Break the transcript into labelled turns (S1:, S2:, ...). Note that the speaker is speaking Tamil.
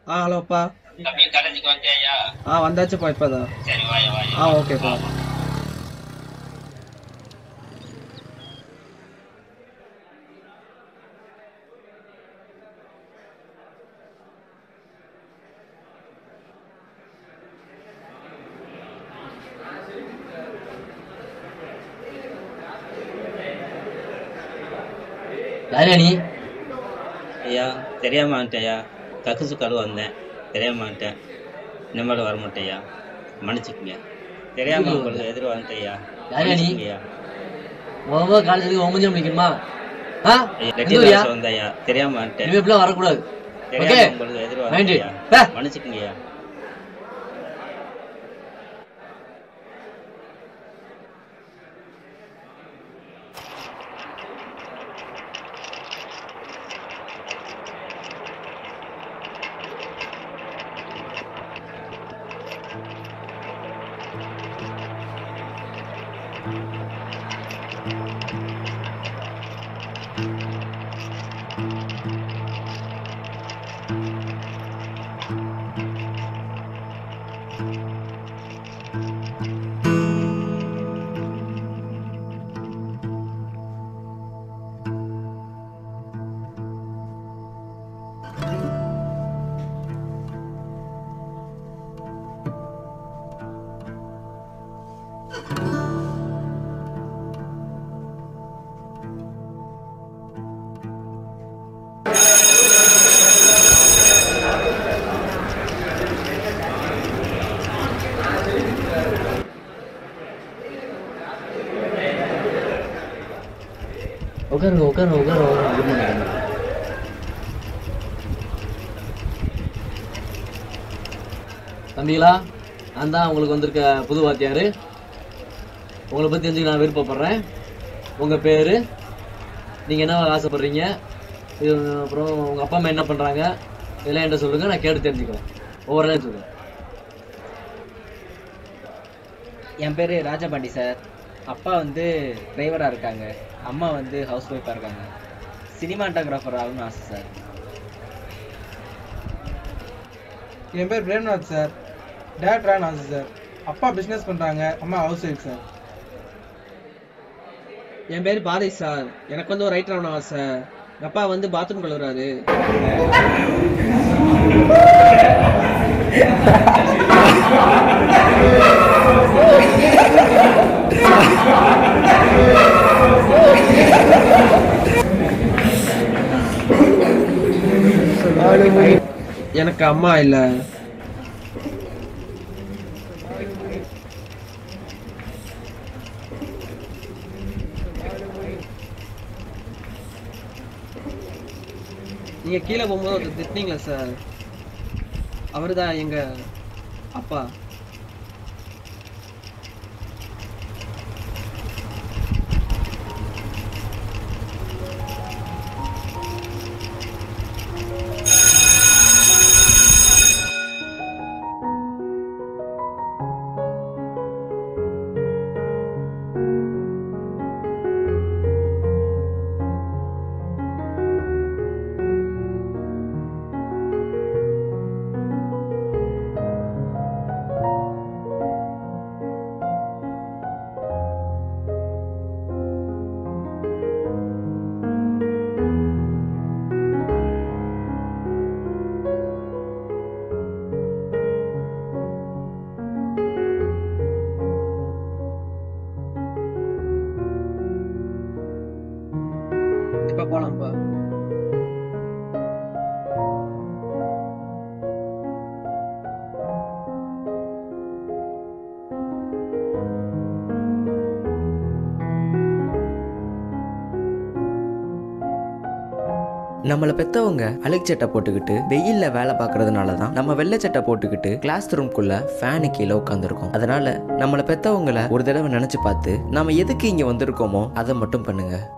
S1: ஆ ஹலோப்பா
S2: தம்பி காலேஜுக்கு வந்தியா
S1: ஆ வந்தாச்சுப்பா இப்போதான்
S2: சரி வாயா வாயா
S1: ஆ ஓகேப்பா
S3: யாரா நீ
S2: ஐயா தெரியாம வந்துட்டேயா கக்குசு கழுவ வந்தேன் தெரியாம வந்துட்டேன் இனிமேல் வர மாட்டேயா மன்னிச்சுக்குங்க தெரியாம உங்களுக்கு எதிர வந்துட்டேயா
S3: யாரா நீ?
S2: மன்னிச்சுக்குங்கய்யா.
S3: ஒவ்வொரு காலேஜுக்கு ஒம்பஞ்சம் முடிக்கணுமா ஆ
S2: ஐயா,
S3: எந்த
S2: லெட்டின்
S3: ஊரியா?
S2: கிளாஸ் வந்தேயா தெரியாம வந்துட்டேன்
S3: இனிமே இப்படிலாம் வரக்கூடாது
S2: தெரியாம
S3: ஓகே
S2: உங்களுக்கு எதிர
S3: மைண்டு
S2: வந்துட்டேயா
S3: பே
S2: மன்னிச்சுக்குங்கய்யா
S3: உட்காருங்க உட்காருங்க உட்காருங்க உட்காருங்க குட் மார்னிங் தம்பிகளா நான் தான் உங்களுக்கு வந்திருக்க புது வாத்தியார் உங்களை பற்றி தெரிஞ்சுக்க நான் விருப்பப்படுறேன் உங்கள் பேர் நீங்கள் என்ன ஆசைப்படுறீங்க இது அப்புறம் உங்கள் அப்பா அம்மா என்ன பண்ணுறாங்க இதெல்லாம் என்கிட்ட சொல்லுங்கள் நான் கேட்டு தெரிஞ்சுக்கிறேன் ஒவ்வொரு நாளும் சொல்லுங்கள்
S1: என் பேர் ராஜபாண்டி சார் அப்பா வந்து டிரைவராக இருக்காங்க அம்மா வந்து ஹவுஸ் ஒய்ஃபாக இருக்காங்க சினிமாட்டோகிராஃபர் ஆகணும்னு ஆசை சார்
S4: என் பேர் பிரேம்நாத் சார் டேட் ரான் ஆசை சார் அப்பா பிஸ்னஸ் பண்ணுறாங்க அம்மா ஹவுஸ் ஒய்ஃப் சார்
S1: என் பேர் பாதை சார் எனக்கு வந்து ஒரு ரைட்டர் ஆகணும் ஆசை எங்கள் அப்பா வந்து பாத்ரூம் கழுவுறாரு எனக்கு அம்மா இல்லை நீங்க கீழே போகும்போது ஒருத்தர் திட்டினீங்களா சார் அவர்தான் எங்க அப்பா இப்ப போலாம்ப்பா
S5: நம்மளை பெத்தவங்க அழுக்கு சட்டை போட்டுக்கிட்டு வெயில்ல வேலை பார்க்கறதுனால தான் நம்ம வெள்ளை சட்டை போட்டுக்கிட்டு கிளாஸ் ரூம்குள்ள ஃபேனு கீழே உட்காந்துருக்கோம் அதனால நம்மளை பெத்தவங்கள ஒரு தடவை நினைச்சு பார்த்து நாம எதுக்கு இங்க வந்திருக்கோமோ அதை மட்டும் பண்ணுங்க